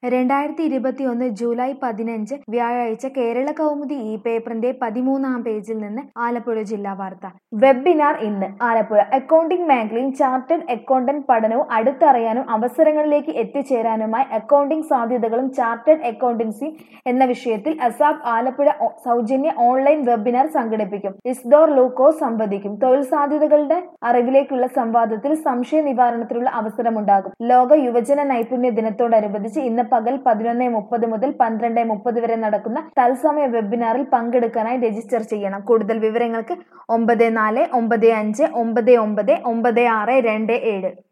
രണ്ടായിരത്തി ഇരുപത്തിയൊന്ന് ജൂലൈ പതിനഞ്ച് വ്യാഴാഴ്ച കേരള കൗമുദി ഈ പേപ്പറിന്റെ പതിമൂന്നാം പേജിൽ നിന്ന് ആലപ്പുഴ ജില്ലാ വാർത്ത വെബിനാർ ഇന്ന് ആലപ്പുഴ അക്കൗണ്ടിംഗ് മേഖലയും ചാർട്ടേഡ് അക്കൗണ്ടന്റ് പഠനവും അടുത്തറിയാനും അവസരങ്ങളിലേക്ക് എത്തിച്ചേരാനുമായി അക്കൗണ്ടിംഗ് സാധ്യതകളും ചാർട്ടേഡ് അക്കൗണ്ടൻസി എന്ന വിഷയത്തിൽ അസാബ് ആലപ്പുഴ ഓ- സൗജന്യ ഓൺലൈൻ വെബിനാർ സംഘടിപ്പിക്കും ഇസ്ദോർ ലൂക്കോസ് സംവദിക്കും തൊഴിൽ സാധ്യതകളുടെ അറിവിലേക്കുള്ള സംവാദത്തിൽ സംശയ നിവാരണത്തിനുള്ള അവസരമുണ്ടാകും ലോക യുവജന നൈപുണ്യ ദിനത്തോടനുബന്ധിച്ച് ഇന്ന് പകൽ പതിനൊന്ന് മുപ്പത് മുതൽ പന്ത്രണ്ട് മുപ്പത് വരെ നടക്കുന്ന തത്സമയ വെബിനാറിൽ പങ്കെടുക്കാനായി രജിസ്റ്റർ ചെയ്യണം കൂടുതൽ വിവരങ്ങൾക്ക് ഒമ്പത് നാല് ഒമ്പത് അഞ്ച് ഒമ്പത് ഒമ്പത് ഒമ്പത് ആറ് രണ്ട് ഏഴ്